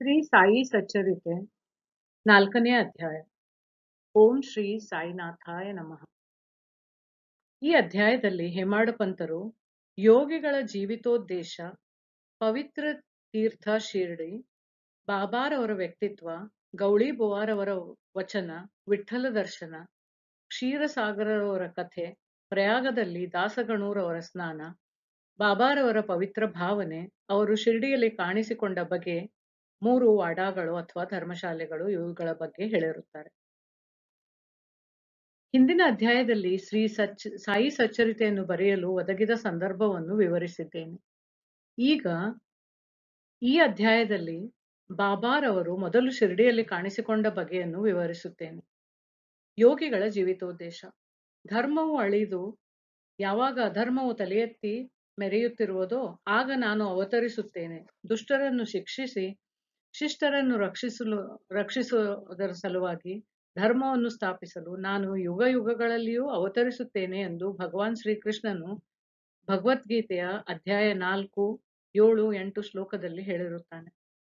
ಶ್ರೀ ಸಾಯಿ ಸಚ್ಚರಿತೆ ನಾಲ್ಕನೇ ಅಧ್ಯಾಯ ಓಂ ಶ್ರೀ ಸಾಯಿನಾಥಾಯ ನಮಃ ಈ ಅಧ್ಯಾಯದಲ್ಲಿ ಹೇಮಾಡ ಪಂತರು ಯೋಗಿಗಳ ಜೀವಿತೋದ್ದೇಶ ಪವಿತ್ರ ತೀರ್ಥ ಶಿರ್ಡಿ ಬಾಬಾರವರ ವ್ಯಕ್ತಿತ್ವ ಗೌಳಿ ಬುವಾರವರ ವಚನ ವಿಠ್ಠಲ ದರ್ಶನ ಕ್ಷೀರಸಾಗರವರ ಕಥೆ ಪ್ರಯಾಗದಲ್ಲಿ ದಾಸಗಣೂರವರ ಸ್ನಾನ ಬಾಬಾರವರ ಪವಿತ್ರ ಭಾವನೆ ಅವರು ಶಿರ್ಡಿಯಲ್ಲಿ ಕಾಣಿಸಿಕೊಂಡ ಬಗೆ ಮೂರು ವಾಡಾಗಳು ಅಥವಾ ಧರ್ಮಶಾಲೆಗಳು ಇವುಗಳ ಬಗ್ಗೆ ಹೇಳಿರುತ್ತಾರೆ ಹಿಂದಿನ ಅಧ್ಯಾಯದಲ್ಲಿ ಶ್ರೀ ಸಚ್ ಸಾಯಿ ಸಚ್ಚರಿತೆಯನ್ನು ಬರೆಯಲು ಒದಗಿದ ಸಂದರ್ಭವನ್ನು ವಿವರಿಸಿದ್ದೇನೆ ಈಗ ಈ ಅಧ್ಯಾಯದಲ್ಲಿ ಬಾಬಾರವರು ಮೊದಲು ಶಿರ್ಡಿಯಲ್ಲಿ ಕಾಣಿಸಿಕೊಂಡ ಬಗೆಯನ್ನು ವಿವರಿಸುತ್ತೇನೆ ಯೋಗಿಗಳ ಜೀವಿತೋದ್ದೇಶ ಧರ್ಮವು ಅಳಿದು ಯಾವಾಗ ಅಧರ್ಮವು ತಲೆ ಎತ್ತಿ ಮೆರೆಯುತ್ತಿರುವುದೋ ಆಗ ನಾನು ಅವತರಿಸುತ್ತೇನೆ ದುಷ್ಟರನ್ನು ಶಿಕ್ಷಿಸಿ ಶಿಷ್ಟರನ್ನು ರಕ್ಷಿಸಲು ರಕ್ಷಿಸುವುದರ ಸಲುವಾಗಿ ಧರ್ಮವನ್ನು ಸ್ಥಾಪಿಸಲು ನಾನು ಯುಗ ಯುಗಗಳಲ್ಲಿಯೂ ಅವತರಿಸುತ್ತೇನೆ ಎಂದು ಭಗವಾನ್ ಶ್ರೀಕೃಷ್ಣನು ಭಗವದ್ಗೀತೆಯ ಅಧ್ಯಾಯ ನಾಲ್ಕು ಏಳು ಎಂಟು ಶ್ಲೋಕದಲ್ಲಿ ಹೇಳಿರುತ್ತಾನೆ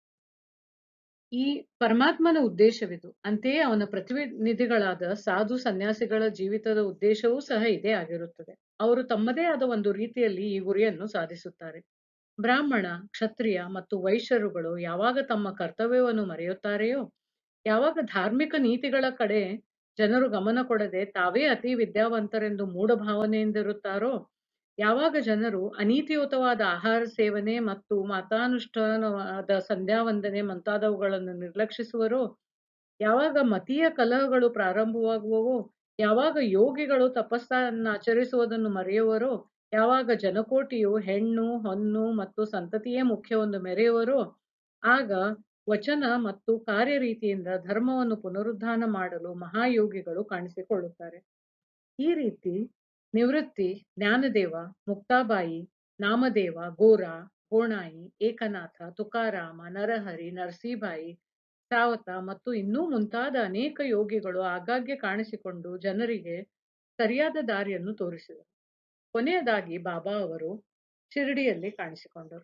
ಈ ಪರಮಾತ್ಮನ ಉದ್ದೇಶವಿದು ಅಂತೆಯೇ ಅವನ ಪ್ರತಿನಿಧಿಗಳಾದ ಸಾಧು ಸನ್ಯಾಸಿಗಳ ಜೀವಿತದ ಉದ್ದೇಶವೂ ಸಹ ಇದೇ ಆಗಿರುತ್ತದೆ ಅವರು ತಮ್ಮದೇ ಆದ ಒಂದು ರೀತಿಯಲ್ಲಿ ಈ ಗುರಿಯನ್ನು ಸಾಧಿಸುತ್ತಾರೆ ಬ್ರಾಹ್ಮಣ ಕ್ಷತ್ರಿಯ ಮತ್ತು ವೈಶ್ಯರುಗಳು ಯಾವಾಗ ತಮ್ಮ ಕರ್ತವ್ಯವನ್ನು ಮರೆಯುತ್ತಾರೆಯೋ ಯಾವಾಗ ಧಾರ್ಮಿಕ ನೀತಿಗಳ ಕಡೆ ಜನರು ಗಮನ ಕೊಡದೆ ತಾವೇ ಅತಿ ವಿದ್ಯಾವಂತರೆಂದು ಮೂಢಭಾವನೆಯಿಂದಿರುತ್ತಾರೋ ಯಾವಾಗ ಜನರು ಅನೀತಿಯುತವಾದ ಆಹಾರ ಸೇವನೆ ಮತ್ತು ಮತಾನುಷ್ಠಾನವಾದ ಸಂಧ್ಯಾ ವಂದನೆ ಮುಂತಾದವುಗಳನ್ನು ನಿರ್ಲಕ್ಷಿಸುವರೋ ಯಾವಾಗ ಮತೀಯ ಕಲಹಗಳು ಪ್ರಾರಂಭವಾಗುವವೋ ಯಾವಾಗ ಯೋಗಿಗಳು ತಪಸ್ಸನ್ನು ಆಚರಿಸುವುದನ್ನು ಮರೆಯುವರೋ ಯಾವಾಗ ಜನಕೋಟಿಯು ಹೆಣ್ಣು ಹೊನ್ನು ಮತ್ತು ಸಂತತಿಯೇ ಮುಖ್ಯವೆಂದು ಮೆರೆಯುವರೋ ಆಗ ವಚನ ಮತ್ತು ಕಾರ್ಯರೀತಿಯಿಂದ ಧರ್ಮವನ್ನು ಪುನರುದ್ಧಾನ ಮಾಡಲು ಮಹಾಯೋಗಿಗಳು ಕಾಣಿಸಿಕೊಳ್ಳುತ್ತಾರೆ ಈ ರೀತಿ ನಿವೃತ್ತಿ ಜ್ಞಾನದೇವ ಮುಕ್ತಾಬಾಯಿ ನಾಮದೇವ ಗೋರ ಗೋಣಾಯಿ ಏಕನಾಥ ತುಕಾರಾಮ ನರಹರಿ ನರಸೀಬಾಯಿ ಸಾವತ ಮತ್ತು ಇನ್ನೂ ಮುಂತಾದ ಅನೇಕ ಯೋಗಿಗಳು ಆಗಾಗ್ಗೆ ಕಾಣಿಸಿಕೊಂಡು ಜನರಿಗೆ ಸರಿಯಾದ ದಾರಿಯನ್ನು ತೋರಿಸಿದರು ಕೊನೆಯದಾಗಿ ಬಾಬಾ ಅವರು ಶಿರ್ಡಿಯಲ್ಲಿ ಕಾಣಿಸಿಕೊಂಡರು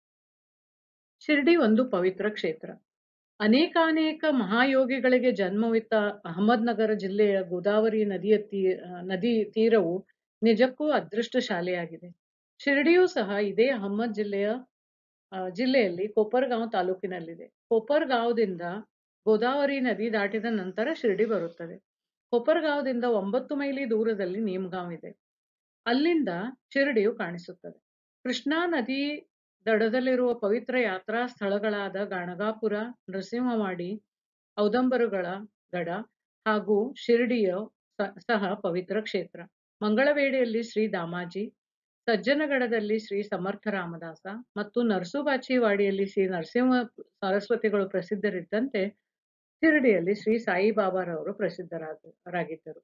ಶಿರ್ಡಿ ಒಂದು ಪವಿತ್ರ ಕ್ಷೇತ್ರ ಅನೇಕಾನೇಕ ಮಹಾಯೋಗಿಗಳಿಗೆ ಜನ್ಮವಿತ್ತ ಅಹಮದ್ನಗರ ಜಿಲ್ಲೆಯ ಗೋದಾವರಿ ನದಿಯ ತೀ ನದಿ ತೀರವು ನಿಜಕ್ಕೂ ಅದೃಷ್ಟಶಾಲಿಯಾಗಿದೆ ಶಿರ್ಡಿಯೂ ಸಹ ಇದೇ ಅಹಮದ್ ಜಿಲ್ಲೆಯ ಜಿಲ್ಲೆಯಲ್ಲಿ ಕೊಪ್ಪರ್ಗಾಂವ್ ತಾಲೂಕಿನಲ್ಲಿದೆ ಕೊಪ್ಪರ್ಗಾಂವ್ದಿಂದ ಗೋದಾವರಿ ನದಿ ದಾಟಿದ ನಂತರ ಶಿರ್ಡಿ ಬರುತ್ತದೆ ಕೊಪ್ಪರ್ಗಾಂವ್ದಿಂದ ಒಂಬತ್ತು ಮೈಲಿ ದೂರದಲ್ಲಿ ನೇಮ್ಗಾಂವ್ ಇದೆ ಅಲ್ಲಿಂದ ಶಿರ್ಡಿಯು ಕಾಣಿಸುತ್ತದೆ ಕೃಷ್ಣಾ ನದಿ ದಡದಲ್ಲಿರುವ ಪವಿತ್ರ ಯಾತ್ರಾ ಸ್ಥಳಗಳಾದ ಗಾಣಗಾಪುರ ನರಸಿಂಹವಾಡಿ ಔದಂಬರುಗಳ ದಡ ಹಾಗೂ ಶಿರ್ಡಿಯ ಸಹ ಪವಿತ್ರ ಕ್ಷೇತ್ರ ಮಂಗಳವೇಡಿಯಲ್ಲಿ ಶ್ರೀ ದಾಮಾಜಿ ಸಜ್ಜನಗಡದಲ್ಲಿ ಶ್ರೀ ಸಮರ್ಥ ರಾಮದಾಸ ಮತ್ತು ನರಸುಬಾಚಿವಾಡಿಯಲ್ಲಿ ಶ್ರೀ ನರಸಿಂಹ ಸರಸ್ವತಿಗಳು ಪ್ರಸಿದ್ಧರಿದ್ದಂತೆ ಶಿರ್ಡಿಯಲ್ಲಿ ಶ್ರೀ ಸಾಯಿಬಾಬಾರವರು ಪ್ರಸಿದ್ಧರಾಗಿದ್ದರು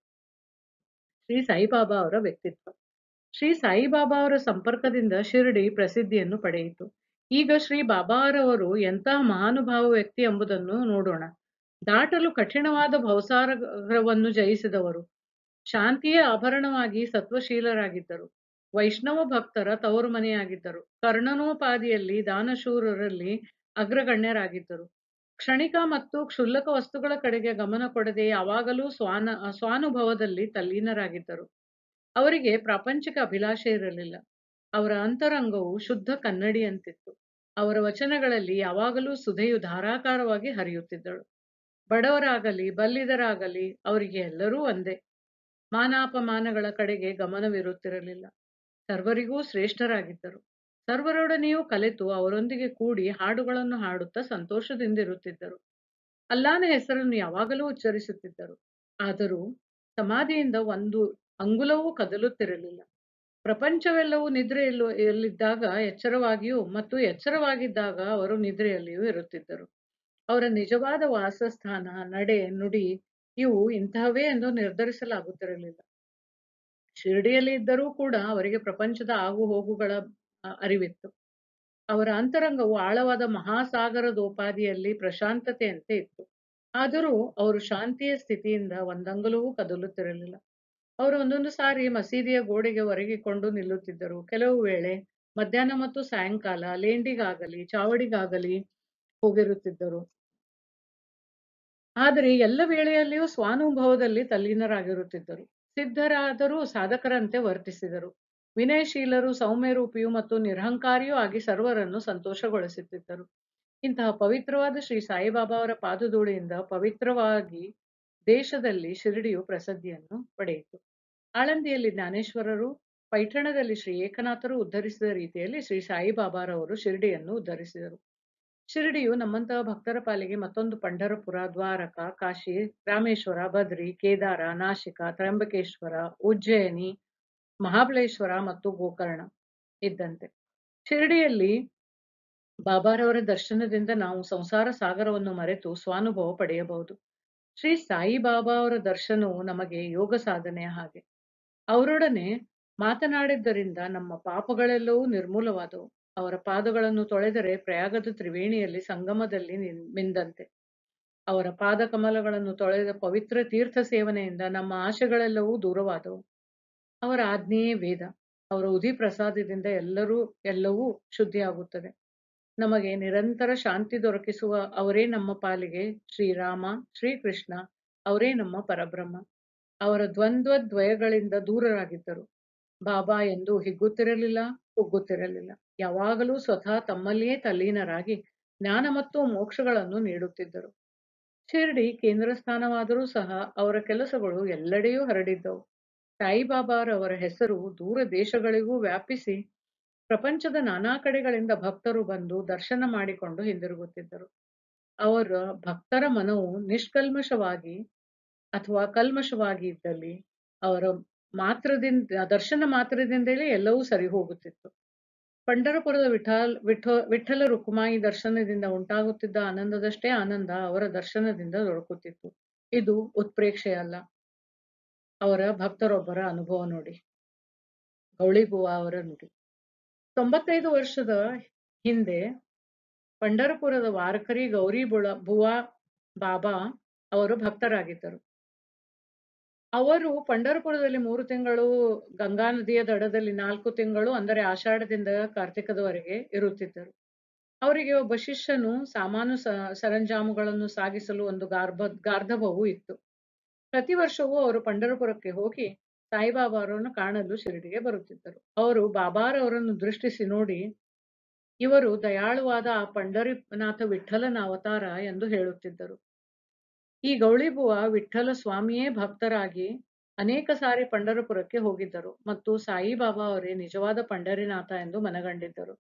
ಶ್ರೀ ಸಾಯಿಬಾಬಾ ಅವರ ವ್ಯಕ್ತಿತ್ವ ಶ್ರೀ ಸಾಯಿಬಾಬಾ ಅವರ ಸಂಪರ್ಕದಿಂದ ಶಿರ್ಡಿ ಪ್ರಸಿದ್ಧಿಯನ್ನು ಪಡೆಯಿತು ಈಗ ಶ್ರೀ ಬಾಬಾರವರು ಎಂತಹ ಮಹಾನುಭಾವ ವ್ಯಕ್ತಿ ಎಂಬುದನ್ನು ನೋಡೋಣ ದಾಟಲು ಕಠಿಣವಾದ ಭವಸಾಗರವನ್ನು ಜಯಿಸಿದವರು ಶಾಂತಿಯೇ ಆಭರಣವಾಗಿ ಸತ್ವಶೀಲರಾಗಿದ್ದರು ವೈಷ್ಣವ ಭಕ್ತರ ತವರು ಮನೆಯಾಗಿದ್ದರು ಕರ್ಣನೋಪಾದಿಯಲ್ಲಿ ದಾನಶೂರರಲ್ಲಿ ಅಗ್ರಗಣ್ಯರಾಗಿದ್ದರು ಕ್ಷಣಿಕ ಮತ್ತು ಕ್ಷುಲ್ಲಕ ವಸ್ತುಗಳ ಕಡೆಗೆ ಗಮನ ಕೊಡದೆ ಯಾವಾಗಲೂ ಸ್ವಾನ ಸ್ವಾನುಭವದಲ್ಲಿ ತಲ್ಲೀನರಾಗಿದ್ದರು ಅವರಿಗೆ ಪ್ರಾಪಂಚಿಕ ಅಭಿಲಾಷೆ ಇರಲಿಲ್ಲ ಅವರ ಅಂತರಂಗವು ಶುದ್ಧ ಕನ್ನಡಿಯಂತಿತ್ತು ಅವರ ವಚನಗಳಲ್ಲಿ ಯಾವಾಗಲೂ ಸುಧೆಯು ಧಾರಾಕಾರವಾಗಿ ಹರಿಯುತ್ತಿದ್ದಳು ಬಡವರಾಗಲಿ ಬಲ್ಲಿದರಾಗಲಿ ಅವರಿಗೆ ಎಲ್ಲರೂ ಒಂದೇ ಮಾನಾಪಮಾನಗಳ ಕಡೆಗೆ ಗಮನವಿರುತ್ತಿರಲಿಲ್ಲ ಸರ್ವರಿಗೂ ಶ್ರೇಷ್ಠರಾಗಿದ್ದರು ಸರ್ವರೊಡನೆಯೂ ಕಲೆತು ಅವರೊಂದಿಗೆ ಕೂಡಿ ಹಾಡುಗಳನ್ನು ಹಾಡುತ್ತಾ ಸಂತೋಷದಿಂದಿರುತ್ತಿದ್ದರು ಅಲ್ಲಾನ ಹೆಸರನ್ನು ಯಾವಾಗಲೂ ಉಚ್ಚರಿಸುತ್ತಿದ್ದರು ಆದರೂ ಸಮಾಧಿಯಿಂದ ಒಂದು ಅಂಗುಲವೂ ಕದಲುತ್ತಿರಲಿಲ್ಲ ಪ್ರಪಂಚವೆಲ್ಲವೂ ನಿದ್ರೆಯಲ್ಲೂ ಎಲ್ಲಿದ್ದಾಗ ಎಚ್ಚರವಾಗಿಯೂ ಮತ್ತು ಎಚ್ಚರವಾಗಿದ್ದಾಗ ಅವರು ನಿದ್ರೆಯಲ್ಲಿಯೂ ಇರುತ್ತಿದ್ದರು ಅವರ ನಿಜವಾದ ವಾಸಸ್ಥಾನ ನಡೆ ನುಡಿ ಇವು ಇಂತಹವೇ ಎಂದು ನಿರ್ಧರಿಸಲಾಗುತ್ತಿರಲಿಲ್ಲ ಶಿರ್ಡಿಯಲ್ಲಿ ಇದ್ದರೂ ಕೂಡ ಅವರಿಗೆ ಪ್ರಪಂಚದ ಆಗು ಹೋಗುಗಳ ಅರಿವಿತ್ತು ಅವರ ಅಂತರಂಗವು ಆಳವಾದ ಮಹಾಸಾಗರದೋಪಾದಿಯಲ್ಲಿ ಪ್ರಶಾಂತತೆಯಂತೆ ಇತ್ತು ಆದರೂ ಅವರು ಶಾಂತಿಯ ಸ್ಥಿತಿಯಿಂದ ಒಂದಂಗುಲವೂ ಕದಲುತ್ತಿರಲಿಲ್ಲ ಅವರು ಒಂದೊಂದು ಸಾರಿ ಮಸೀದಿಯ ಗೋಡೆಗೆ ಒರಗಿಕೊಂಡು ನಿಲ್ಲುತ್ತಿದ್ದರು ಕೆಲವು ವೇಳೆ ಮಧ್ಯಾಹ್ನ ಮತ್ತು ಸಾಯಂಕಾಲ ಲೇಂಡಿಗಾಗಲಿ ಚಾವಡಿಗಾಗಲಿ ಹೋಗಿರುತ್ತಿದ್ದರು. ಆದರೆ ಎಲ್ಲ ವೇಳೆಯಲ್ಲಿಯೂ ಸ್ವಾನುಭವದಲ್ಲಿ ತಲ್ಲೀನರಾಗಿರುತ್ತಿದ್ದರು. ಸಿದ್ಧರಾದರೂ ಸಾಧಕರಂತೆ ವರ್ತಿಸಿದರು. ವಿನಯಶೀಲರು, ಸೌಮ್ಯರೂಪಿಯೂ ಮತ್ತು ನಿರಹಂಕಾರಿಯೂ ಆಗಿ ಸರ್ವರನ್ನು ಸಂತೋಷಗೊಳಿಸುತ್ತಿದ್ದರು. ಇಂತಹ ಪವಿತ್ರವಾದ ಶ್ರೀ ಸಾಯಿಬಾಬಾ ಅವರ ಪಾದಧೂಳಿಯಿಂದ ಪವಿತ್ರವಾಗಿ ದೇಶದಲ್ಲಿ ಶಿರಡಿಯು ಪ್ರಸಿದ್ಧಿಯನ್ನು ಪಡೆಯಿತು. ಆಳಂದಿಯಲ್ಲಿ ಜ್ಞಾನೇಶ್ವರರು, ಪೈಠಣದಲ್ಲಿ ಶ್ರೀ ಏಕನಾಥರು ಉದ್ಧರಿಸಿದ ರೀತಿಯಲ್ಲಿ ಶ್ರೀ ಸಾಯಿಬಾಬಾರವರು ಶಿರಡಿಯನ್ನು ಉದ್ಧರಿಸಿದರು. ಶಿರಡಿಯು ನಮ್ಮಂತಹ ಭಕ್ತರ ಪಾಲಿಗೆ ಮತ್ತೊಂದು ಪಂಢರಪುರ, ದ್ವಾರಕ, ಕಾಶಿ, ರಾಮೇಶ್ವರ, ಬದ್ರಿ, ಕೇದಾರ, ನಾಶಿಕ, ತ್ರ್ಯಂಬಕೇಶ್ವರ, ಉಜ್ಜಯಿನಿ, ಮಹಾಬಲೇಶ್ವರ ಮತ್ತು ಗೋಕರ್ಣ ಇದ್ದಂತೆ. ಶಿರಡಿಯಲ್ಲಿ ಬಾಬಾರವರ ದರ್ಶನದಿಂದ ನಾವು ಸಂಸಾರ ಸಾಗರವನ್ನು ಮರೆತು ಸ್ವಾನುಭವ ಪಡೆಯಬಹುದು. ಶ್ರೀ ಸಾಯಿಬಾಬಾ ಅವರ ದರ್ಶನವು ನಮಗೆ ಯೋಗ ಸಾಧನೆಯ ಹಾಗೆ. ಅವರೊಡನೆ ಮಾತನಾಡಿದ್ದರಿಂದ ನಮ್ಮ ಪಾಪಗಳೆಲ್ಲವೂ ನಿರ್ಮೂಲವಾದವು. ಅವರ ಪಾದಗಳನ್ನು ತೊಳೆದರೆ ಪ್ರಯಾಗದ ತ್ರಿವೇಣಿಯಲ್ಲಿ ಸಂಗಮದಲ್ಲಿ ನಿನ್- ಮಿಂದಂತೆ. ಅವರ ಪಾದ ಕಮಲಗಳನ್ನು ತೊಳೆದ ಪವಿತ್ರ ತೀರ್ಥ ಸೇವನೆಯಿಂದ ನಮ್ಮ ಆಶೆಗಳೆಲ್ಲವೂ ದೂರವಾದವು. ಅವರ ಆಜ್ಞೆಯೇ ವೇದ. ಅವರ ಉದಿ ಪ್ರಸಾದದಿಂದ ಎಲ್ಲರೂ ಎಲ್ಲವೂ ಶುದ್ಧಿಯಾಗುತ್ತದೆ. ನಮಗೆ ನಿರಂತರ ಶಾಂತಿ ದೊರಕಿಸುವ ಅವರೇ ನಮ್ಮ ಪಾಲಿಗೆ ಶ್ರೀರಾಮ, ಶ್ರೀಕೃಷ್ಣ, ಅವರೇ ನಮ್ಮ ಪರಬ್ರಹ್ಮ. ಅವರ ದ್ವಂದ್ವ ದ್ವಯಗಳಿಂದ ದೂರರಾಗಿದ್ದರು. ಬಾಬಾ ಎಂದೂ ಹಿಗ್ಗುತ್ತಿರಲಿಲ್ಲ, ಕುಗ್ಗುತ್ತಿರಲಿಲ್ಲ. ಯಾವಾಗಲೂ ಸ್ವತಃ ತಮ್ಮಲ್ಲಿಯೇ ತಲ್ಲೀನರಾಗಿ ಜ್ಞಾನ ಮತ್ತು ಮೋಕ್ಷಗಳನ್ನು ನೀಡುತ್ತಿದ್ದರು. ಶಿರ್ಡಿ ಕೇಂದ್ರ ಸ್ಥಾನವಾದರೂ ಸಹ ಅವರ ಕೆಲಸಗಳು ಎಲ್ಲೆಡೆಯೂ ಹರಡಿದ್ದವು. ಸಾಯಿಬಾಬಾರವರ ಹೆಸರು ದೂರ ದೇಶಗಳಿಗೂ ವ್ಯಾಪಿಸಿ ಪ್ರಪಂಚದ ನಾನಾ ಕಡೆಗಳಿಂದ ಭಕ್ತರು ಬಂದು ದರ್ಶನ ಮಾಡಿಕೊಂಡು ಹಿಂದಿರುಗುತ್ತಿದ್ದರು. ಅವರ ಭಕ್ತರ ಮನವು ನಿಷ್ಕಲ್ಮಶವಾಗಿ ಅಥವಾ ಕಲ್ಮಶವಾಗಿ ಇದ್ದಲ್ಲಿ ಅವರ ಮಾತ್ರದಿಂದ ದರ್ಶನ ಮಾತ್ರದಿಂದಲೇ ಎಲ್ಲವೂ ಸರಿ ಹೋಗುತ್ತಿತ್ತು. ಪಂಢರಪುರದ ವಿಠಾಲ್ ವಿಠ ವಿಠ್ಠಲ ರುಕ್ಮಾಯಿ ದರ್ಶನದಿಂದ ಉಂಟಾಗುತ್ತಿದ್ದ ಆನಂದದಷ್ಟೇ ಆನಂದ ಅವರ ದರ್ಶನದಿಂದ ದೊರಕುತ್ತಿತ್ತು. ಇದು ಉತ್ಪ್ರೇಕ್ಷೆಯಲ್ಲ. ಅವರ ಭಕ್ತರೊಬ್ಬರ ಅನುಭವ ನೋಡಿ. ಗೌಳಿಬುವ ಅವರ ನುಡಿ. ತೊಂಬತ್ತೈದು ವರ್ಷದ ಹಿಂದೆ ಪಂಢರಪುರದ ವಾರಕರಿ ಗೌರಿ ಬುಳ ಬುವಾ ಬಾಬಾ ಅವರು ಭಕ್ತರಾಗಿದ್ದರು. ಅವರು ಪಂಢರಪುರದಲ್ಲಿ ಮೂರು ತಿಂಗಳು ಗಂಗಾ ನದಿಯ ದಡದಲ್ಲಿ ನಾಲ್ಕು ತಿಂಗಳು ಅಂದರೆ ಆಷಾಢದಿಂದ ಕಾರ್ತಿಕದವರೆಗೆ ಇರುತ್ತಿದ್ದರು. ಅವರಿಗೆ ಒಬ್ಬ ಶಿಷ್ಯನು ಸಾಮಾನು ಸ ಸರಂಜಾಮುಗಳನ್ನು ಸಾಗಿಸಲು ಒಂದು ಗಾರ್ಭ ಗಾರ್ಧಬವು ಇತ್ತು. ಪ್ರತಿ ವರ್ಷವೂ ಅವರು ಪಂಢರಪುರಕ್ಕೆ ಹೋಗಿ ಸಾಯಿಬಾಬಾರನ್ನು ಕಾಣಲು ಶಿರಡಿಗೆ ಬರುತ್ತಿದ್ದರು. ಅವರು ಬಾಬಾರವರನ್ನು ದೃಷ್ಟಿಸಿ ನೋಡಿ ಇವರು ದಯಾಳುವಾದ ಆ ಪಂಢರಿನಾಥ ವಿಠ್ಠಲನ ಅವತಾರ ಎಂದು ಹೇಳುತ್ತಿದ್ದರು. ಈ ಗೌಳಿಬುವ ವಿಠ್ಠಲ ಸ್ವಾಮಿಯೇ ಭಕ್ತರಾಗಿ ಅನೇಕ ಸಾರಿ ಪಂಢರಪುರಕ್ಕೆ ಹೋಗಿದ್ದರು ಮತ್ತು ಸಾಯಿಬಾಬಾ ಅವರೇ ನಿಜವಾದ ಪಂಢರಿನಾಥ ಎಂದು ಮನಗಂಡಿದ್ದರು.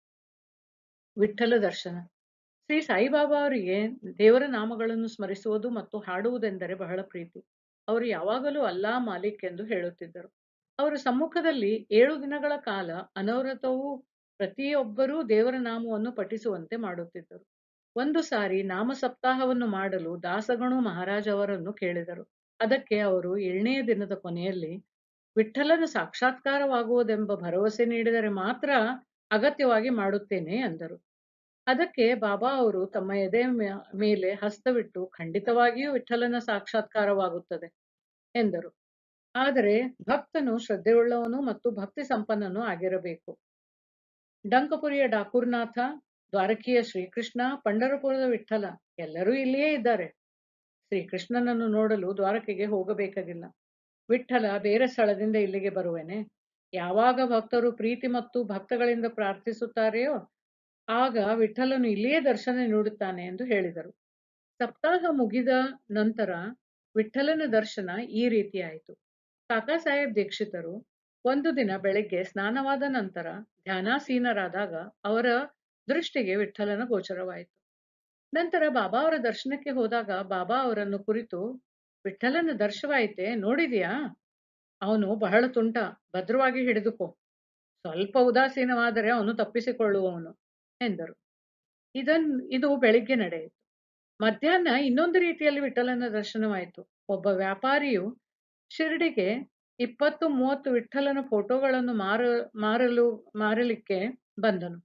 ವಿಠ್ಠಲ ದರ್ಶನ ಶ್ರೀ ಸಾಯಿಬಾಬಾ ಅವರಿಗೆ ದೇವರ ನಾಮಗಳನ್ನು ಸ್ಮರಿಸುವುದು ಮತ್ತು ಹಾಡುವುದೆಂದರೆ ಬಹಳ ಪ್ರೀತಿ. ಅವರು ಯಾವಾಗಲೂ ಅಲ್ಲಾ ಮಾಲಿಕ್ ಎಂದು ಹೇಳುತ್ತಿದ್ದರು. ಅವರ ಸಮ್ಮುಖದಲ್ಲಿ ಏಳು ದಿನಗಳ ಕಾಲ ಅನವರತವೂ ಪ್ರತಿಯೊಬ್ಬರೂ ದೇವರ ನಾಮವನ್ನು ಪಠಿಸುವಂತೆ ಮಾಡುತ್ತಿದ್ದರು. ಒಂದು ಸಾರಿ ನಾಮ ಸಪ್ತಾಹವನ್ನು ಮಾಡಲು ದಾಸಗಣು ಮಹಾರಾಜ್ ಅವರನ್ನು ಕೇಳಿದರು. ಅದಕ್ಕೆ ಅವರು ಏಳನೆಯ ದಿನದ ಕೊನೆಯಲ್ಲಿ ವಿಠ್ಠಲನ ಸಾಕ್ಷಾತ್ಕಾರವಾಗುವುದೆಂಬ ಭರವಸೆ ನೀಡಿದರೆ ಮಾತ್ರ ಅಗತ್ಯವಾಗಿ ಮಾಡುತ್ತೇನೆ ಎಂದರು. ಅದಕ್ಕೆ ಬಾಬಾ ಅವರು ತಮ್ಮ ಎದೆಯ ಮ್ಯಾ- ಮೇಲೆ ಹಸ್ತವಿಟ್ಟು ಖಂಡಿತವಾಗಿಯೂ ವಿಠ್ಠಲನ ಸಾಕ್ಷಾತ್ಕಾರವಾಗುತ್ತದೆ ಎಂದರು. ಆದರೆ ಭಕ್ತನು ಶ್ರದ್ಧೆಯುಳ್ಳವನು ಮತ್ತು ಭಕ್ತಿ ಸಂಪನ್ನನೂ ಆಗಿರಬೇಕು. ಡಂಕಪುರಿಯ ಡಾಕೂರ್ನಾಥ, ದ್ವಾರಕಿಯ ಶ್ರೀಕೃಷ್ಣ, ಪಂಢರಪುರದ ವಿಠ್ಠಲ ಎಲ್ಲರೂ ಇಲ್ಲಿಯೇ ಇದ್ದಾರೆ. ಶ್ರೀಕೃಷ್ಣನನ್ನು ನೋಡಲು ದ್ವಾರಕೆಗೆ ಹೋಗಬೇಕಾಗಿಲ್ಲ. ವಿಠ್ಠಲ ಬೇರೆ ಸ್ಥಳದಿಂದ ಇಲ್ಲಿಗೆ ಬರುವೆನೆ? ಯಾವಾಗ ಭಕ್ತರು ಪ್ರೀತಿ ಮತ್ತು ಭಕ್ತಗಳಿಂದ ಪ್ರಾರ್ಥಿಸುತ್ತಾರೆಯೋ ಆಗ ವಿಠ್ಠಲನು ಇಲ್ಲಿಯೇ ದರ್ಶನ ನೀಡುತ್ತಾನೆ ಎಂದು ಹೇಳಿದರು. ಸಪ್ತಾಹ ಮುಗಿದ ನಂತರ ವಿಠ್ಠಲನ ದರ್ಶನ ಈ ರೀತಿಯಾಯಿತು. ಕಾಕಾ ಸಾಹೇಬ್ ದೀಕ್ಷಿತರು ಒಂದು ದಿನ ಬೆಳಿಗ್ಗೆ ಸ್ನಾನವಾದ ನಂತರ ಧ್ಯಾನಾಸೀನರಾದಾಗ ಅವರ ದೃಷ್ಟಿಗೆ ವಿಠ್ಠಲನ ಗೋಚರವಾಯಿತು. ನಂತರ ಬಾಬಾ ಅವರ ದರ್ಶನಕ್ಕೆ ಹೋದಾಗ ಬಾಬಾ ಅವರನ್ನು ಕುರಿತು ವಿಠ್ಠಲನ ದರ್ಶವಾಯಿತೆ ನೋಡಿದ್ಯಾ? ಅವನು ಬಹಳ ತುಂಟ, ಭದ್ರವಾಗಿ ಹಿಡಿದುಕೋ. ಸ್ವಲ್ಪ ಉದಾಸೀನವಾದರೆ ಅವನು ತಪ್ಪಿಸಿಕೊಳ್ಳುವವನು ಎಂದರು. ಇದನ್ ಇದು ಬೆಳಿಗ್ಗೆ ನಡೆಯಿತು. ಮಧ್ಯಾಹ್ನ ಇನ್ನೊಂದು ರೀತಿಯಲ್ಲಿ ವಿಠ್ಠಲನ ದರ್ಶನವಾಯಿತು. ಒಬ್ಬ ವ್ಯಾಪಾರಿಯು ಶಿರ್ಡಿಗೆ ಇಪ್ಪತ್ತು ಮೂವತ್ತು ವಿಠ್ಠಲನ ಫೋಟೋಗಳನ್ನು ಮಾರ ಮಾರಲು ಮಾರಲಿಕ್ಕೆ ಬಂದನು.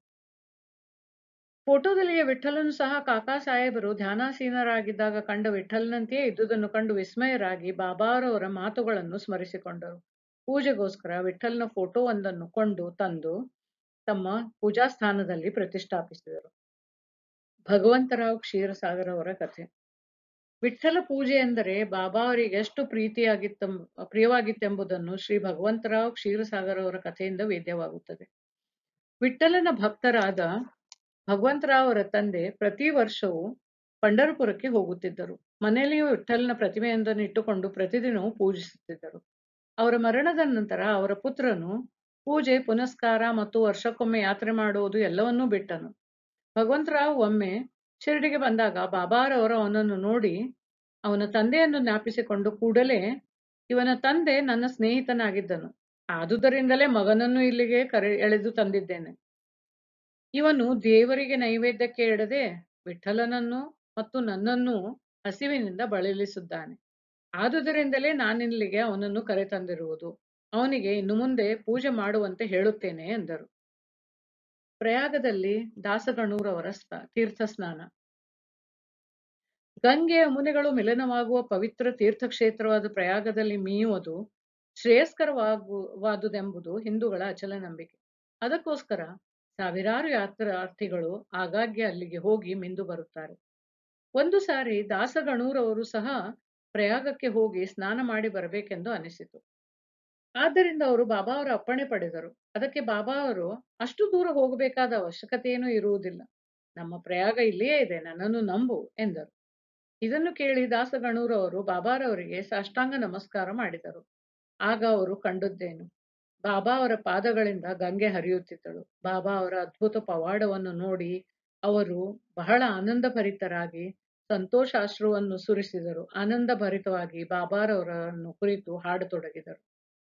ಫೋಟೋದಲ್ಲಿಯ ವಿಠ್ಠಲನು ಸಹ ಕಾಕಾ ಸಾಹೇಬರು ಧ್ಯಾನಾಸೀನರಾಗಿದ್ದಾಗ ಕಂಡ ವಿಠ್ಠಲನಂತೆಯೇ ಇದ್ದುದನ್ನು ಕಂಡು ವಿಸ್ಮಯರಾಗಿ ಬಾಬಾರವರ ಮಾತುಗಳನ್ನು ಸ್ಮರಿಸಿಕೊಂಡರು. ಪೂಜೆಗೋಸ್ಕರ ವಿಠ್ಠಲನ ಫೋಟೋವೊಂದನ್ನು ಕೊಂಡು ತಂದು ತಮ್ಮ ಪೂಜಾಸ್ಥಾನದಲ್ಲಿ ಪ್ರತಿಷ್ಠಾಪಿಸಿದರು. ಭಗವಂತರಾವ್ ಕ್ಷೀರಸಾಗರ್ ಅವರ ಕಥೆ ವಿಠ್ಠಲ ಪೂಜೆ ಎಂದರೆ ಬಾಬಾ ಅವರಿಗೆ ಎಷ್ಟು ಪ್ರೀತಿಯಾಗಿತ್ತೆಂಬ ಪ್ರಿಯವಾಗಿತ್ತೆಂಬುದನ್ನು ಶ್ರೀ ಭಗವಂತರಾವ್ ಕ್ಷೀರಸಾಗರ್ ಅವರ ಕಥೆಯಿಂದ ವೇದ್ಯವಾಗುತ್ತದೆ ವಿಠ್ಠಲನ ಭಕ್ತರಾದ ಭಗವಂತರಾವ್ ಅವರ ತಂದೆ ಪ್ರತಿ ವರ್ಷವೂ ಪಂಡರಪುರಕ್ಕೆ ಹೋಗುತ್ತಿದ್ದರು ಮನೆಯಲ್ಲಿಯೂ ವಿಠ್ಠಲನ ಪ್ರತಿಮೆಯೊಂದನ್ನು ಇಟ್ಟುಕೊಂಡು ಪ್ರತಿದಿನವೂ ಪೂಜಿಸುತ್ತಿದ್ದರು ಅವರ ಮರಣದ ನಂತರ ಅವರ ಪುತ್ರನು ಪೂಜೆ ಪುನಸ್ಕಾರ ಮತ್ತು ವರ್ಷಕ್ಕೊಮ್ಮೆ ಯಾತ್ರೆ ಮಾಡುವುದು ಎಲ್ಲವನ್ನೂ ಬಿಟ್ಟನು ಭಗವಂತರಾವ್ ಒಮ್ಮೆ ಶಿರಡಿಗೆ ಬಂದಾಗ ಬಾಬಾರವರು ಅವನನ್ನು ನೋಡಿ ಅವನ ತಂದೆಯನ್ನು ಜ್ಞಾಪಿಸಿಕೊಂಡು ಕೂಡಲೇ ಇವನ ತಂದೆ ನನ್ನ ಸ್ನೇಹಿತನಾಗಿದ್ದನು ಆದುದರಿಂದಲೇ ಮಗನನ್ನು ಇಲ್ಲಿಗೆ ಕರೆ ಎಳೆದು ತಂದಿದ್ದೇನೆ ಇವನು ದೇವರಿಗೆ ನೈವೇದ್ಯಕ್ಕೆ ಇಡದೆ ವಿಠಲನನ್ನು ಮತ್ತು ನನ್ನನ್ನು ಹಸಿವಿನಿಂದ ಬಳಲಿಸುತ್ತಾನೆ ಆದುದರಿಂದಲೇ ನಾನಿಲ್ಲಿಗೆ ಅವನನ್ನು ಕರೆತಂದಿರುವುದು ಅವನಿಗೆ ಇನ್ನು ಮುಂದೆ ಪೂಜೆ ಮಾಡುವಂತೆ ಹೇಳುತ್ತೇನೆ ಎಂದರು ಪ್ರಯಾಗದಲ್ಲಿ ದಾಸಗಣೂರವರ ಸ್ನ- ತೀರ್ಥ ಸ್ನಾನ ಗಂಗೆ ಯಮುನೆಗಳು ಮಿಲನವಾಗುವ ಪವಿತ್ರ ತೀರ್ಥಕ್ಷೇತ್ರವಾದ ಪ್ರಯಾಗದಲ್ಲಿ ಮೀಯುವುದು ಶ್ರೇಯಸ್ಕರವಾಗುವಾದುದೆಂಬುದು ಹಿಂದೂಗಳ ಅಚಲ ನಂಬಿಕೆ ಅದಕ್ಕೋಸ್ಕರ ಸಾವಿರಾರು ಯಾತ್ರಾರ್ಥಿಗಳು ಆಗಾಗ್ಗೆ ಅಲ್ಲಿಗೆ ಹೋಗಿ ಮಿಂದು ಬರುತ್ತಾರೆ ಒಂದು ಸಾರಿ ದಾಸಗಣೂರವರು ಸಹ ಪ್ರಯಾಗಕ್ಕೆ ಹೋಗಿ ಸ್ನಾನ ಮಾಡಿ ಬರಬೇಕೆಂದು ಅನಿಸಿತು ಆದ್ದರಿಂದ ಅವರು ಬಾಬಾ ಅವರ ಅಪ್ಪಣೆ ಪಡೆದರು ಅದಕ್ಕೆ ಬಾಬಾ ಅವರು ಅಷ್ಟು ದೂರ ಹೋಗಬೇಕಾದ ಅವಶ್ಯಕತೆಯೇನೂ ಇರುವುದಿಲ್ಲ ನಮ್ಮ ಪ್ರಯಾಗ ಇಲ್ಲಿಯೇ ಇದೆ ನನ್ನನ್ನು ನಂಬು ಎಂದರು ಇದನ್ನು ಕೇಳಿ ದಾಸಗಣೂರವರು ಬಾಬಾರವರಿಗೆ ಸಾಷ್ಟಾಂಗ ನಮಸ್ಕಾರ ಮಾಡಿದರು ಆಗ ಅವರು ಕಂಡದ್ದೇನು ಬಾಬಾ ಅವರ ಪಾದಗಳಿಂದ ಗಂಗೆ ಹರಿಯುತ್ತಿದ್ದಳು ಬಾಬಾ ಅವರ ಅದ್ಭುತ ಪವಾಡವನ್ನು ನೋಡಿ ಅವರು ಬಹಳ ಆನಂದ ಭರಿತರಾಗಿ ಸಂತೋಷಾಶ್ರುವನ್ನು ಸುರಿಸಿದರು ಆನಂದ ಭರಿತವಾಗಿ ಬಾಬಾರವರನ್ನು ಕುರಿತು ಹಾಡತೊಡಗಿದರು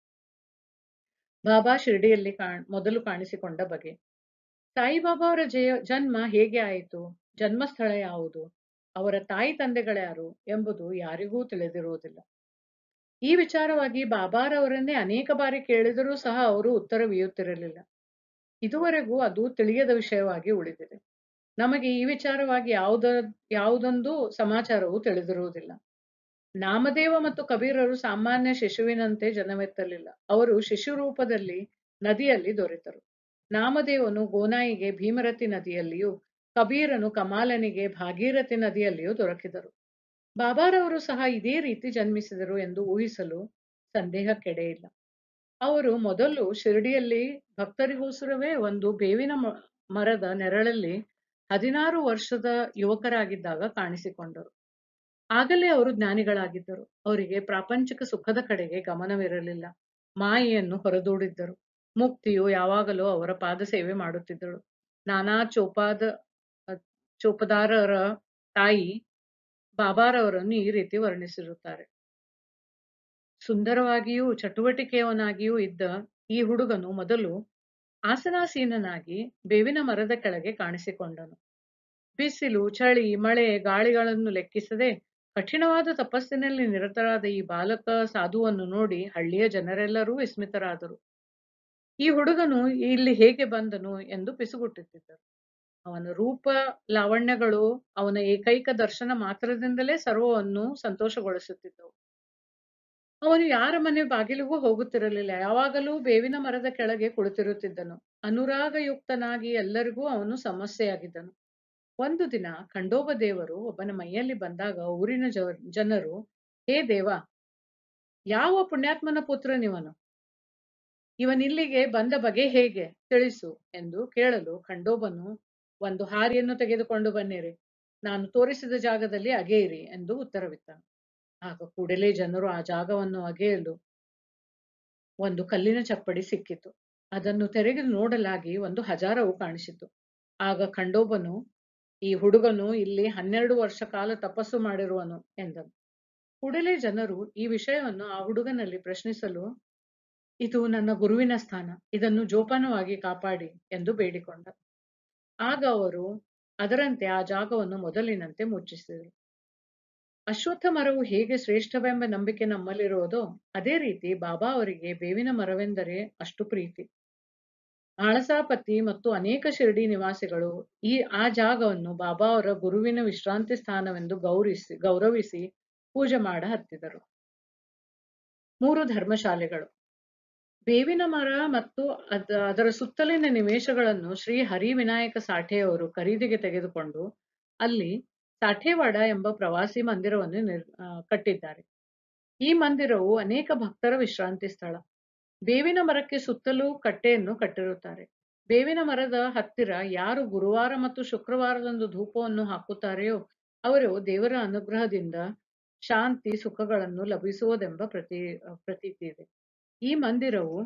ಬಾಬಾ ಶಿರ್ಡಿಯಲ್ಲಿ ಕಾಣ್ ಮೊದಲು ಕಾಣಿಸಿಕೊಂಡ ಬಗೆ ಸಾಯಿಬಾಬಾ ಅವರ ಜಯ ಜನ್ಮ ಹೇಗೆ ಆಯಿತು ಜನ್ಮಸ್ಥಳ ಯಾವುದು ಅವರ ತಾಯಿ ತಂದೆಗಳ್ಯಾರು ಎಂಬುದು ಯಾರಿಗೂ ತಿಳಿದಿರುವುದಿಲ್ಲ ಈ ವಿಚಾರವಾಗಿ ಬಾಬಾರವರನ್ನೇ ಅನೇಕ ಬಾರಿ ಕೇಳಿದರೂ ಸಹ ಅವರು ಉತ್ತರವೀಯುತ್ತಿರಲಿಲ್ಲ ಇದುವರೆಗೂ ಅದು ತಿಳಿಯದ ವಿಷಯವಾಗಿ ಉಳಿದಿದೆ ನಮಗೆ ಈ ವಿಚಾರವಾಗಿ ಯಾವುದ ಯಾವುದೊಂದು ಸಮಾಚಾರವೂ ತಿಳಿದಿರುವುದಿಲ್ಲ ನಾಮದೇವ ಮತ್ತು ಕಬೀರರು ಸಾಮಾನ್ಯ ಶಿಶುವಿನಂತೆ ಜನವೆತ್ತಲಿಲ್ಲ ಅವರು ಶಿಶು ರೂಪದಲ್ಲಿ ನದಿಯಲ್ಲಿ ದೊರೆತರು ನಾಮದೇವನು ಗೋನಾಯಿಗೆ ಭೀಮರತಿ ನದಿಯಲ್ಲಿಯೂ ಕಬೀರನು ಕಮಾಲನಿಗೆ ಭಾಗೀರಥಿ ನದಿಯಲ್ಲಿಯೂ ದೊರಕಿದರು ಬಾಬಾರವರು ಸಹ ಇದೇ ರೀತಿ ಜನ್ಮಿಸಿದರು ಎಂದು ಊಹಿಸಲು ಸಂದೇಹಕ್ಕೆಡೆ ಇಲ್ಲ ಅವರು ಮೊದಲು ಶಿರಡಿಯಲ್ಲಿ ಭಕ್ತರಿಗೋಸ್ಕರವೇ ಒಂದು ಬೇವಿನ ಮ- ಮರದ ನೆರಳಲ್ಲಿ ಹದಿನಾರು ವರ್ಷದ ಯುವಕರಾಗಿದ್ದಾಗ ಕಾಣಿಸಿಕೊಂಡರು ಆಗಲೇ ಅವರು ಜ್ಞಾನಿಗಳಾಗಿದ್ದರು ಅವರಿಗೆ ಪ್ರಾಪಂಚಿಕ ಸುಖದ ಕಡೆಗೆ ಗಮನವಿರಲಿಲ್ಲ ಮಾಯೆಯನ್ನು ಹೊರದೂಡಿದ್ದರು ಮುಕ್ತಿಯು ಯಾವಾಗಲೂ ಅವರ ಪಾದ ಸೇವೆ ಮಾಡುತ್ತಿದ್ದಳು ನಾನಾ ಚೋಪಾದ ಅಹ್, ಚೋಪದಾರರ ತಾಯಿ ಬಾಬಾರವರನ್ನು ಈ ರೀತಿ ವರ್ಣಿಸಿರುತ್ತಾರೆ ಸುಂದರವಾಗಿಯೂ ಚಟುವಟಿಕೆಯವನಾಗಿಯೂ ಇದ್ದ ಈ ಹುಡುಗನು ಮೊದಲು ಆಸನಾಸೀನನಾಗಿ ಬೇವಿನ ಮರದ ಕೆಳಗೆ ಕಾಣಿಸಿಕೊಂಡನು ಬಿಸಿಲು ಚಳಿ ಮಳೆ ಗಾಳಿಗಳನ್ನು ಲೆಕ್ಕಿಸದೆ ಕಠಿಣವಾದ ತಪಸ್ಸಿನಲ್ಲಿ ನಿರತರಾದ ಈ ಬಾಲಕ ಸಾಧುವನ್ನು ನೋಡಿ ಹಳ್ಳಿಯ ಜನರೆಲ್ಲರೂ ವಿಸ್ಮಿತರಾದರು ಈ ಹುಡುಗನು ಇಲ್ಲಿ ಹೇಗೆ ಬಂದನು ಎಂದು ಪಿಸುಗುಟ್ಟುತ್ತಿದ್ದರು ಅವನ ರೂಪ ಲಾವಣ್ಯಗಳು ಅವನ ಏಕೈಕ ದರ್ಶನ ಮಾತ್ರದಿಂದಲೇ ಸರ್ವವನ್ನು ಸಂತೋಷಗೊಳಿಸುತ್ತಿದ್ದವು ಅವನು ಯಾರ ಮನೆ ಬಾಗಿಲಿಗೂ ಹೋಗುತ್ತಿರಲಿಲ್ಲ ಯಾವಾಗಲೂ ಬೇವಿನ ಮರದ ಕೆಳಗೆ ಕುಳಿತಿರುತ್ತಿದ್ದನು ಅನುರಾಗಯುಕ್ತನಾಗಿ ಎಲ್ಲರಿಗೂ ಅವನು ಸಮಸ್ಯೆಯಾಗಿದ್ದನು ಒಂದು ದಿನ ಖಂಡೋಬ ದೇವರು ಒಬ್ಬನ ಮೈಯಲ್ಲಿ ಬಂದಾಗ ಊರಿನ ಜ- ಜನರು ಹೇ ದೇವ ಯಾವ ಪುಣ್ಯಾತ್ಮನ ಪುತ್ರನಿವನು ಇವನಿಲ್ಲಿಗೆ ಬಂದ ಬಗೆ ಹೇಗೆ ತಿಳಿಸು ಎಂದು ಕೇಳಲು ಖಂಡೋಬನು ಒಂದು ಹಾರಿಯನ್ನು ತೆಗೆದುಕೊಂಡು ಬನ್ನಿರಿ ನಾನು ತೋರಿಸಿದ ಜಾಗದಲ್ಲಿ ಅಗೆಯಿರಿ ಎಂದು ಉತ್ತರವಿತ್ತನು ಆಗ ಕೂಡಲೇ ಜನರು ಆ ಜಾಗವನ್ನು ಅಗೆಯಲು ಒಂದು ಕಲ್ಲಿನ ಚಪ್ಪಡಿ ಸಿಕ್ಕಿತು ಅದನ್ನು ತೆರೆದು ನೋಡಲಾಗಿ ಒಂದು ಹಜಾರವು ಕಾಣಿಸಿತು ಆಗ ಖಂಡೋಬನು ಈ ಹುಡುಗನು ಇಲ್ಲಿ ಹನ್ನೆರಡು ವರ್ಷ ಕಾಲ ತಪಸ್ಸು ಮಾಡಿರುವನು ಎಂದನು ಕೂಡಲೇ ಜನರು ಈ ವಿಷಯವನ್ನು ಆ ಹುಡುಗನಲ್ಲಿ ಪ್ರಶ್ನಿಸಲು ಇದು ನನ್ನ ಗುರುವಿನ ಸ್ಥಾನ ಇದನ್ನು ಜೋಪಾನವಾಗಿ ಕಾಪಾಡಿ ಎಂದು ಬೇಡಿಕೊಂಡ ಆಗ ಅವರು ಅದರಂತೆ ಆ ಜಾಗವನ್ನು ಮೊದಲಿನಂತೆ ಮುಚ್ಚಿಸಿದರು ಅಶ್ವತ್ಥ ಮರವು ಹೇಗೆ ಶ್ರೇಷ್ಠವೆಂಬ ನಂಬಿಕೆ ನಮ್ಮಲ್ಲಿರುವುದೋ ಅದೇ ರೀತಿ ಬಾಬಾ ಅವರಿಗೆ ಬೇವಿನ ಮರವೆಂದರೆ ಅಷ್ಟು ಪ್ರೀತಿ ಆಳಸಾಪತಿ ಮತ್ತು ಅನೇಕ ಶಿರಡಿ ನಿವಾಸಿಗಳು ಈ ಆ ಜಾಗವನ್ನು ಬಾಬಾ ಅವರ ಗುರುವಿನ ವಿಶ್ರಾಂತಿ ಸ್ಥಾನವೆಂದು ಗೌರವಿಸಿ ಗೌರವಿಸಿ ಪೂಜೆ ಮಾಡ ಹತ್ತಿದರು ಮೂರು ಧರ್ಮಶಾಲೆಗಳು ಬೇವಿನ ಮರ ಮತ್ತು ಅದ ಅದರ ಸುತ್ತಲಿನ ನಿವೇಶಗಳನ್ನು ಶ್ರೀ ಹರಿವಿನಾಯಕ ಸಾಠೆಯವರು ಖರೀದಿಗೆ ತೆಗೆದುಕೊಂಡು ಅಲ್ಲಿ ಸಾಠೇವಾಡ ಎಂಬ ಪ್ರವಾಸಿ ಮಂದಿರವನ್ನು ನಿರ್ ಆ, ಕಟ್ಟಿದ್ದಾರೆ ಈ ಮಂದಿರವು ಅನೇಕ ಭಕ್ತರ ವಿಶ್ರಾಂತಿ ಸ್ಥಳ ಬೇವಿನ ಮರಕ್ಕೆ ಸುತ್ತಲೂ ಕಟ್ಟೆಯನ್ನು ಕಟ್ಟಿರುತ್ತಾರೆ ಬೇವಿನ ಮರದ ಹತ್ತಿರ ಯಾರು ಗುರುವಾರ ಮತ್ತು ಶುಕ್ರವಾರದಂದು ಧೂಪವನ್ನು ಹಾಕುತ್ತಾರೆಯೋ ಅವರು ದೇವರ ಅನುಗ್ರಹದಿಂದ ಶಾಂತಿ ಸುಖಗಳನ್ನು ಲಭಿಸುವುದೆಂಬ ಪ್ರತಿ ಪ್ರತೀತಿ ಇದೆ ಈ ಮಂದಿರವು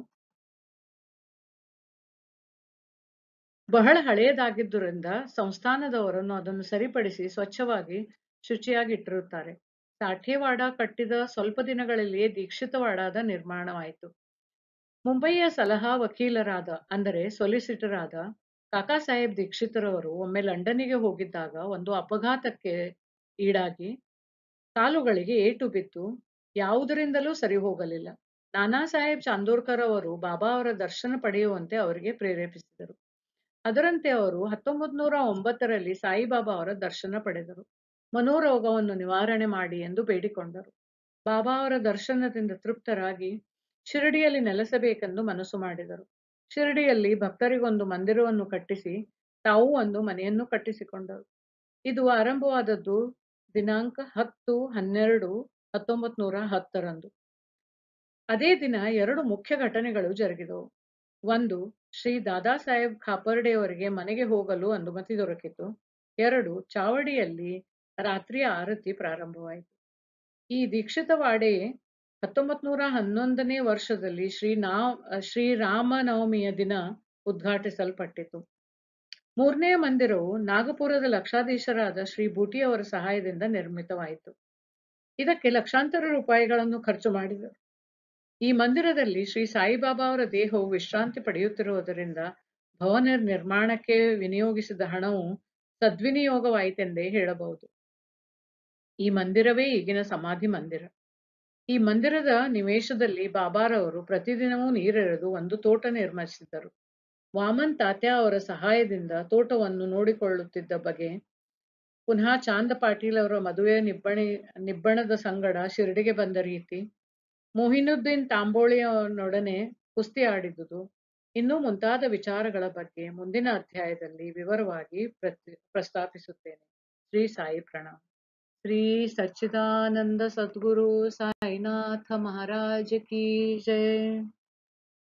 ಬಹಳ ಹಳೆಯದಾಗಿದ್ದರಿಂದ ಸಂಸ್ಥಾನದವರನ್ನು ಅದನ್ನು ಸರಿಪಡಿಸಿ ಸ್ವಚ್ಛವಾಗಿ ಶುಚಿಯಾಗಿ ಇಟ್ಟಿರುತ್ತಾರೆ ಸಾಠೇವಾಡ ಕಟ್ಟಿದ ಸ್ವಲ್ಪ ದಿನಗಳಲ್ಲಿಯೇ ದೀಕ್ಷಿತವಾಡದ ನಿರ್ಮಾಣವಾಯಿತು ಮುಂಬಯಿಯ ಸಲಹಾ ವಕೀಲರಾದ ಅಂದರೆ ಸೊಲಿಸಿಟರ್ ಆದ ಕಾಕಾ ಸಾಹೇಬ್ ದೀಕ್ಷಿತರವರು ಒಮ್ಮೆ ಲಂಡನ್ನಿಗೆ ಹೋಗಿದ್ದಾಗ ಒಂದು ಅಪಘಾತಕ್ಕೆ ಈಡಾಗಿ ಕಾಲುಗಳಿಗೆ ಏಟು ಬಿದ್ದು ಯಾವುದರಿಂದಲೂ ಸರಿ ಹೋಗಲಿಲ್ಲ ನಾನಾ ಸಾಹೇಬ್ ಚಾಂದೋರ್ಕರ್ ಅವರು ಬಾಬಾ ಅವರ ದರ್ಶನ ಪಡೆಯುವಂತೆ ಅವರಿಗೆ ಪ್ರೇರೇಪಿಸಿದರು ಅದರಂತೆ ಅವರು ಹತ್ತೊಂಬತ್ ನೂರ ಒಂಬತ್ತರಲ್ಲಿ ಸಾಯಿಬಾಬಾ ಅವರ ದರ್ಶನ ಪಡೆದರು ಮನೋರೋಗವನ್ನು ನಿವಾರಣೆ ಮಾಡಿ ಎಂದು ಬೇಡಿಕೊಂಡರು ಬಾಬಾ ಅವರ ದರ್ಶನದಿಂದ ತೃಪ್ತರಾಗಿ ಶಿರಡಿಯಲ್ಲಿ ನೆಲೆಸಬೇಕೆಂದು ಮನಸ್ಸು ಮಾಡಿದರು ಶಿರಡಿಯಲ್ಲಿ ಭಕ್ತರಿಗೊಂದು ಮಂದಿರವನ್ನು ಕಟ್ಟಿಸಿ ತಾವು ಒಂದು ಮನೆಯನ್ನು ಕಟ್ಟಿಸಿಕೊಂಡರು ಇದು ಆರಂಭವಾದದ್ದು ದಿನಾಂಕ ಹತ್ತು ಹನ್ನೆರಡು ಹತ್ತೊಂಬತ್ ನೂರ ಹತ್ತರಂದು ಅದೇ ದಿನ ಎರಡು ಮುಖ್ಯ ಘಟನೆಗಳು ಜರುಗಿದವು ಒಂದು ಶ್ರೀ ದಾದಾ ಸಾಹೇಬ್ ಖಾಪರ್ಡೆಯವರಿಗೆ ಮನೆಗೆ ಹೋಗಲು ಅನುಮತಿ ದೊರಕಿತು ಎರಡು ಚಾವಡಿಯಲ್ಲಿ ರಾತ್ರಿಯ ಆರತಿ ಪ್ರಾರಂಭವಾಯಿತು ಈ ದೀಕ್ಷಿತವಾಡೆ ಹತ್ತೊಂಬತ್ ನೂರ ಹನ್ನೊಂದನೇ ವರ್ಷದಲ್ಲಿ ಶ್ರೀ ನಾ ಶ್ರೀರಾಮನವಮಿಯ ದಿನ ಉದ್ಘಾಟಿಸಲ್ಪಟ್ಟಿತು ಮೂರನೇ ಮಂದಿರವು ನಾಗಪುರದ ಲಕ್ಷಾಧೀಶರಾದ ಶ್ರೀ ಬೂಟಿ ಅವರ ಸಹಾಯದಿಂದ ನಿರ್ಮಿತವಾಯಿತು ಇದಕ್ಕೆ ಲಕ್ಷಾಂತರ ರೂಪಾಯಿಗಳನ್ನು ಖರ್ಚು ಮಾಡಿದರು ಈ ಮಂದಿರದಲ್ಲಿ ಶ್ರೀ ಸಾಯಿಬಾಬಾ ಅವರ ದೇಹವು ವಿಶ್ರಾಂತಿ ಪಡೆಯುತ್ತಿರುವುದರಿಂದ ಭವನ ನಿರ್ಮಾಣಕ್ಕೆ ವಿನಿಯೋಗಿಸಿದ ಹಣವು ಸದ್ವಿನಿಯೋಗವಾಯಿತೆಂದೇ ಹೇಳಬಹುದು ಈ ಮಂದಿರವೇ ಈಗಿನ ಸಮಾಧಿ ಮಂದಿರ ಈ ಮಂದಿರದ ನಿವೇಶದಲ್ಲಿ ಬಾಬಾರವರು ಪ್ರತಿದಿನವೂ ನೀರೆರೆದು ಒಂದು ತೋಟ ನಿರ್ಮಿಸಿದ್ದರು ವಾಮನ್ ತಾತ್ಯ ಅವರ ಸಹಾಯದಿಂದ ತೋಟವನ್ನು ನೋಡಿಕೊಳ್ಳುತ್ತಿದ್ದ ಬಗೆ ಪುನಃ ಚಾಂದ ಪಾಟೀಲ್ ಅವರ ಮದುವೆ ನಿಬ್ಬಣಿ ನಿಬ್ಬಣದ ಸಂಗಡ ಶಿರಡಿಗೆ ಬಂದ ರೀತಿ ಮೊಹಿನುದ್ದೀನ್ ತಾಂಬೋಳಿಯವನೊಡನೆ ಕುಸ್ತಿ ಆಡಿದುದು ಇನ್ನೂ ಮುಂತಾದ ವಿಚಾರಗಳ ಬಗ್ಗೆ ಮುಂದಿನ ಅಧ್ಯಾಯದಲ್ಲಿ ವಿವರವಾಗಿ ಪ್ರತಿ ಪ್ರಸ್ತಾಪಿಸುತ್ತೇನೆ ಶ್ರೀ ಸಾಯಿ ಪ್ರಣಾಮ್ ಶ್ರೀ ಸಚ್ಚಿದಾನಂದ ಸದ್ಗುರು ಸಾಯಿನಾಥ ಮಹಾರಾಜ್ ಕಿ ಜಯ